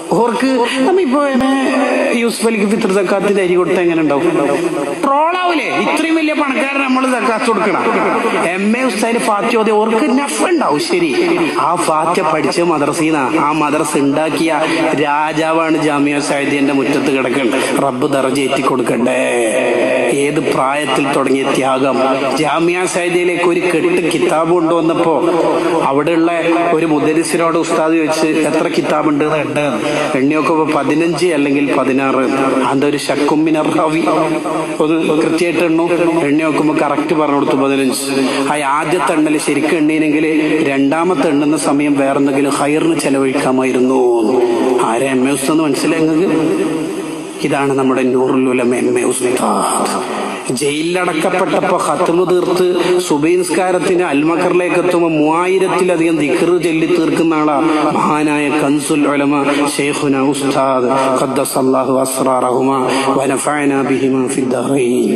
ഓർക്ക് നമ്മിപ്പോ യൂസുഫ് അലിക്ക് ഫിത്ര സക്കാത്തിന്റെ അരി കൊടുത്ത എങ്ങനെ ഉണ്ടാവും ട്രോളാവൂലേ ഇത്രയും വലിയ പണക്കാരൻ നമ്മൾ സക്കാത്ത് കൊടുക്കണം എം എ ഉസ്താദിന് ഫാത്തി ഓതി ഓർക്ക് നഫ് ഉണ്ടാവും ശരി ആ ഫാറ്റ പഠിച്ച മദ്രസീന ആ മദ്രസ ഉണ്ടാക്കിയ രാജാവാണ് ജാമിയ സാഹിത്യന്റെ മുറ്റത്ത് കിടക്കുന്നത് റബ്ബ് ദർജ എത്തി കൊടുക്കണ്ടേ ഏത് പ്രായത്തിൽ തുടങ്ങിയ ത്യാഗം ജാമിയ സാഹിത്യയിലേക്ക് ഒരു കെട്ട് കിതാബ് കൊണ്ടുവന്നപ്പോ അവിടെയുള്ള ഒരു മുദരിസിനോട് ഉസ്താദ് ചോദിച്ച് എത്ര കിതാബുണ്ട് ഉണ്ട് എണ്ണി നോക്കുമ്പോ പതിനഞ്ച് അല്ലെങ്കിൽ പതിനാറ് അതിന്റെ ഒരു ശക്കുമ്മിന റവി ഒന്ന് കൃത്യമായിട്ട് എണ്ണു എണ്ണി നോക്കുമ്പോ കറക്റ്റ് പറഞ്ഞു കൊടുത്തു പതിനഞ്ച് ആ ആദ്യത്തെ എണ്ണല് ശരിക്കും എണ്ണീനെങ്കിൽ രണ്ടാമത്തെ എണ്ണുന്ന സമയം വേറെന്തെങ്കിലും ഹയറിന് ചെലവഴിക്കാമായിരുന്നു ആരെ എം എ ഉസ്തെന്ന് മനസ്സിലായി നിങ്ങൾക്ക് ഇതാണ് നമ്മുടെ നൂറുലുലം എം എ ഉസ്താദ് ജയിലിലടക്കപ്പെട്ടപ്പോ ഹത്തുമ തീർത്ത് സുബൈൻസ്കാരത്തിന് അൽമക്കറിലേക്ക് എത്തുമ്പോ മൂവായിരത്തിലധികം ദിക്കറ് ചൊല്ലി തീർക്കുന്ന ആളാ മഹാനായ കൻസുൽ ഉലമ ഷെയ്ഖുന ഉസ്താദ് ഖദ്ദസല്ലാഹു അസ്റാറഹുമ വനഫഅന ബിഹിമ ഫിദ്ദറൈൻ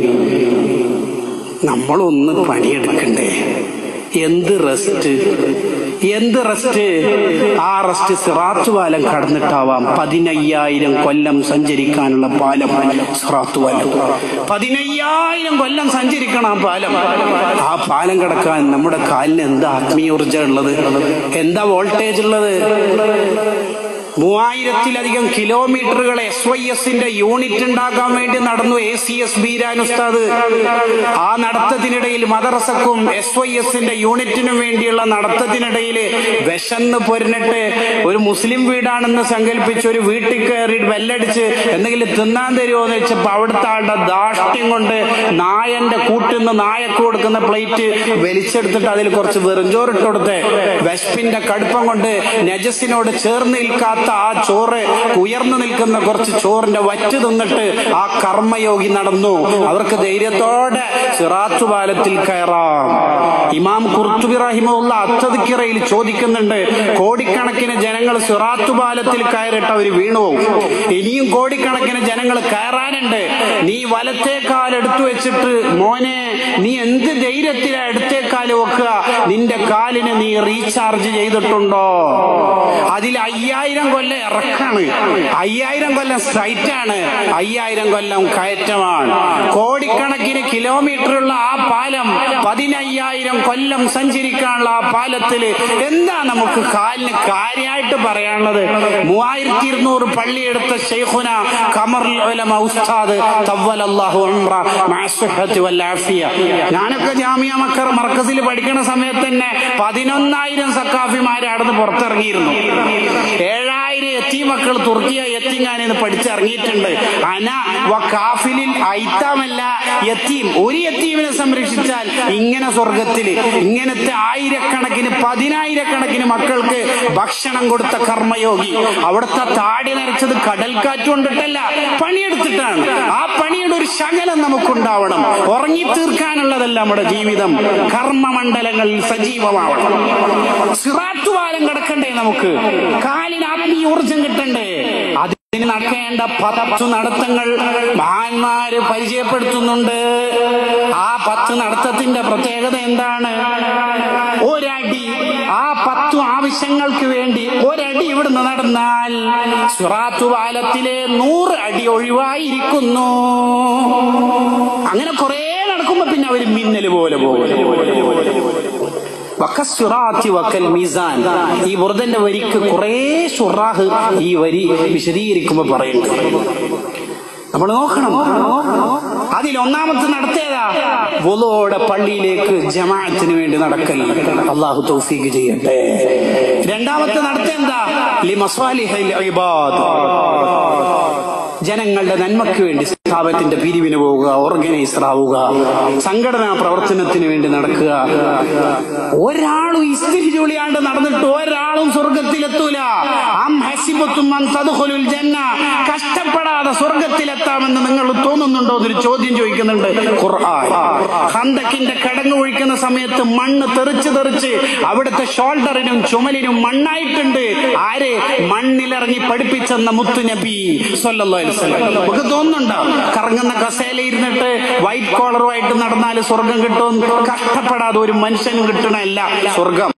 നമ്മളൊന്ന് പണിയെടുക്കണ്ടേ എന്ത് റെസ്റ്റ് എന്ത് റെസ്റ്റ് ആ റെസ്റ്റ് സിറാത്ത് പാലം കടന്നിട്ടാവാം പതിനയ്യായിരം കൊല്ലം സഞ്ചരിക്കാനുള്ള പാലം സിറാത്ത് പാലം പതിനയ്യായിരം കൊല്ലം സഞ്ചരിക്കണം ആ പാലം ആ പാലം കടക്കാൻ നമ്മുടെ കാലിന് എന്താ ആത്മീയ ഊർജ ഉള്ളത് എന്താ വോൾട്ടേജ് ഉള്ളത് മൂവായിരത്തിലധികം കിലോമീറ്ററുകൾ എസ് വൈ എസിന്റെ യൂണിറ്റ് ഉണ്ടാക്കാൻ വേണ്ടി നടന്നു എ സി എസ് ബീരാൻ ഉസ്താദ് ആ നടത്തത്തിനിടയിൽ മദ്രസക്കും എസ് വൈ എസിന്റെ യൂണിറ്റിനും വേണ്ടിയുള്ള നടത്തത്തിനിടയിൽ വിശന്ന് പൊരിഞ്ഞിട്ട് ഒരു മുസ്ലിം വീടാണെന്ന് സങ്കല്പിച്ച് ഒരു വീട്ടിൽ കയറി ബെല്ലടിച്ച് എന്തെങ്കിലും തിന്നാൻ തരുമോ എന്ന് വെച്ചപ്പോ അവിടുത്തെ ആളുടെ ദാഷ്ട്യം കൊണ്ട് നായന്റെ കൂട്ടിന്ന് നായക്ക് കൊടുക്കുന്ന പ്ലേറ്റ് വലിച്ചെടുത്തിട്ട് അതിൽ കുറച്ച് വെറുംചോറിട്ട് കൊടുത്ത് വിശപ്പിന്റെ കടുപ്പം കൊണ്ട് നജസിനോട് ചേർന്ന് നിൽക്കാത്ത ആ ചോറ് ഉയർന്നു നിൽക്കുന്ന കുറച്ച് ചോറിന്റെ വറ്റ് തിന്നിട്ട് ആ കർമ്മയോഗി നടന്നു അവർക്ക് ധൈര്യത്തോടെ സിറാത്തു പാലത്തിൽ കയറാം ഇമാം കുർത്തുബി റഹിമുള്ള അത്തതിക്കിറയിൽ ചോദിക്കുന്നുണ്ട് കോടിക്കണക്കിന് ജനങ്ങൾ സിറാത്തു പാലത്തിൽ കയറിട്ട് അവർ വീണു ഇനിയും കോടിക്കണക്കിന് ജനങ്ങൾ കയറാനുണ്ട് നീ വലത്തേക്കാൽ എടുത്തു വെച്ചിട്ട് മോനെ നീ എന്ത് ധൈര്യത്തിലാ ഇടത്തേക്കാല് വെക്കുക നിന്റെ കാലിന് നീ റീചാർജ് ചെയ്തിട്ടുണ്ടോ അതിൽ അയ്യായിരം കൊല്ലം ഇറക്കാണ് അയ്യായിരം കൊല്ലം സ്ട്രൈറ്റ് ആണ് അയ്യായിരം കൊല്ലം കയറ്റമാണ് കോടിക്കണക്കിന് കിലോമീറ്ററുള്ള ആ പാലം പതിനയ്യായിരം കൊല്ലം സഞ്ചരിക്കാനുള്ള ആ പാലത്തില് എന്താ നമുക്ക് കാലിന് കാര്യമായിട്ട് പറയാനുള്ളത് മൂവായിരത്തി ഇരുന്നൂറ് പള്ളി എടുത്ത ഷെയ്ഖുന കമർ ഉലമ ഉസ്താദ് തവ്വലല്ലാഹു ഉംറ മഅ സുഹ്ഹത്തി വൽ ആഫിയ ഞാനൊക്കെ ജാമിയ മക്കർ മർക്കസിൽ പഠിക്കുന്ന സമയത്ത് തന്നെ പതിനൊന്നായിരം സക്കാഫിമാരെ അവിടുന്ന് പുറത്തിറങ്ങിയിരുന്നു ഏഴായിരം എത്തി മക്കൾ തുർക്കിയ എത്തിങ്ങാനെന്ന് പഠിച്ചിറങ്ങിയിട്ടുണ്ട് അന വക്കാഫിലിൽ ഐത്താമല്ല എത്തീം ഒരു എത്തീമിനെ സംരക്ഷിച്ചാൽ ഇങ്ങനെ സ്വർഗത്തില് ഇങ്ങനത്തെ ആയിരക്കണക്കിന് പതിനായിരക്കണക്കിന് മക്കൾക്ക് ഭക്ഷണം കൊടുത്ത കർമ്മയോഗി അവിടുത്തെ താടി നരച്ചത് കടൽക്കാറ്റ് കൊണ്ടിട്ടല്ല പണിയെടുത്തിട്ടാണ് ആ പണിയുടെ ഒരു ശകലം നമുക്കുണ്ടാവണം ഉറങ്ങി തീർക്കാനുള്ളതല്ല നമ്മുടെ ജീവിതം കർമ്മമണ്ഡലങ്ങളിൽ സജീവമാവണം സിറാത്തുവാലം കിടക്കണ്ടേ നമുക്ക് കാലിന് ആത്മീയ ഊർജം കിട്ടണ്ടേ അതിന് നടക്കേണ്ട പത്തു നടത്തങ്ങൾ മഹാന്മാര് പരിചയപ്പെടുത്തുന്നുണ്ട് ആ പത്ത് നടത്തത്തിന്റെ പ്രത്യേകത എന്താണ് ഒരടി ആ പത്തു ആവശ്യങ്ങൾക്ക് വേണ്ടി ഒരടി ഇവിടുന്ന് നടന്നാൽ സുറാത്തു പാലത്തിലെ നൂറ് അടി ഒഴിവായിരിക്കുന്നു അങ്ങനെ കുറെ നടക്കുമ്പോ പിന്നെ അവര് മിന്നല് പോലെ പോകും വക്കസ്സുറാത്തി വക്കൽ മീസാൻ ഈ ബുർദന്റെ വരിക്ക് കുറെ സുറാഹ് ഈ വരി വിശദീകരിക്കുമ്പോ പറയുന്നു നമ്മൾ നോക്കണം അതിൽ ഒന്നാമത്തെ നടത്തേതാ വുളുവോടെ പള്ളിയിലേക്ക് ജമാഅത്തിന് വേണ്ടി നടക്കൽ അള്ളാഹു തൗഫീഖ് ചെയ്യട്ടെ രണ്ടാമത്തെ നടത്തേന്താ ലി മസാലിഹിൽ ഇബാദ് ജനങ്ങളുടെ നന്മയ്ക്ക് വേണ്ടി സ്ഥാപനത്തിന്റെ പിരിവിന് പോവുക ഓർഗനൈസർ ആവുക സംഘടനാ പ്രവർത്തനത്തിന് വേണ്ടി നടക്കുക ഒരാളും ഇസ്തിരി ജോലിയാണ്ട് നടന്നിട്ട് ഒരാളും സ്വർഗത്തിലെത്തൂല അം ഹസിബത്തും അൻ തദ്ഖുലുൽ ജന്ന കഷ്ടപ്പെടാതെ സ്വർഗത്തിലെത്താമെന്ന് നിങ്ങൾ തോന്നുന്നുണ്ടോ എന്നൊരു ചോദ്യം ചോദിക്കുന്നുണ്ട് ഖുർആൻ ഹന്തക്കിന്റെ കടങ്ങ് ഒഴിക്കുന്ന സമയത്ത് മണ്ണ് തെറിച്ച് തെറിച്ച് അവിടുത്തെ ഷോൾഡറിനും ചുമലിനും മണ്ണായിട്ടുണ്ട് ആര് മണ്ണിലിറങ്ങി പഠിപ്പിച്ചെന്ന മുത്തുനബി സല്ലല്ലാഹു അലൈഹി വസല്ലം നമുക്ക് തോന്നുന്നുണ്ടോ കറങ്ങുന്ന കസേല ഇരുന്നിട്ട് വൈറ്റ് കോളറുമായിട്ട് നടന്നാൽ സ്വർഗം കിട്ടും കഷ്ടപ്പെടാതെ ഒരു മനുഷ്യനും കിട്ടണല്ല സ്വർഗം